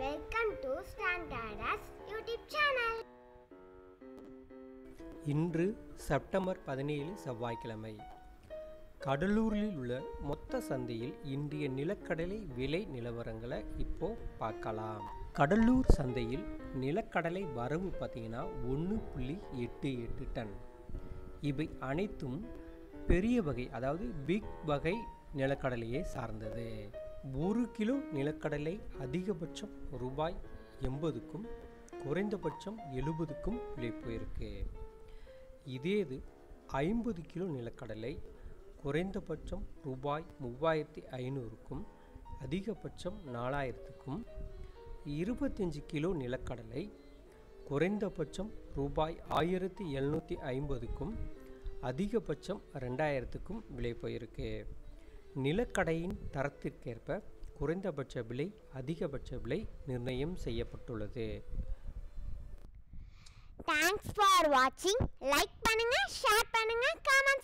welcome to standards YouTube channel இன்று September பதினேழு செவ்வாய்க்கிழமை கடலூரில் உள்ள மொத்த சந்தையில் இன்றைய நிலக்கடலை விலை நிலவரங்களை இப்போ பார்க்கலாம் கடலூர் சந்தையில் நிலக்கடலை வரவு பார்த்தீங்கன்னா ஒன்று புள்ளி எட்டு எட்டு டன் இவை அனைத்தும் பெரிய வகை அதாவது பிக் வகை நிலக்கடலையை சார்ந்தது ஒரு கிலோ நிலக்கடலை அதிகபட்சம் ரூபாய் எண்பதுக்கும் குறைந்தபட்சம் எழுபதுக்கும் விலை போயிருக்கு இதே இது ஐம்பது கிலோ நிலக்கடலை குறைந்தபட்சம் ரூபாய் மூவாயிரத்தி ஐநூறுக்கும் அதிகபட்சம் நாலாயிரத்துக்கும் இருபத்தஞ்சி கிலோ நிலக்கடலை குறைந்தபட்சம் ரூபாய் ஆயிரத்தி எழுநூற்றி ஐம்பதுக்கும் அதிகபட்சம் ரெண்டாயிரத்துக்கும் விலை போயிருக்கு நிலக்கடையின் தரத்திற்கேற்ப குறைந்தபட்ச விலை அதிகபட்ச விலை நிர்ணயம் செய்யப்பட்டுள்ளது தேங்க்ஸ் ஃபார் வாட்சிங் லைக் பண்ணுங்க ஷேர் பண்ணுங்க கமெண்ட்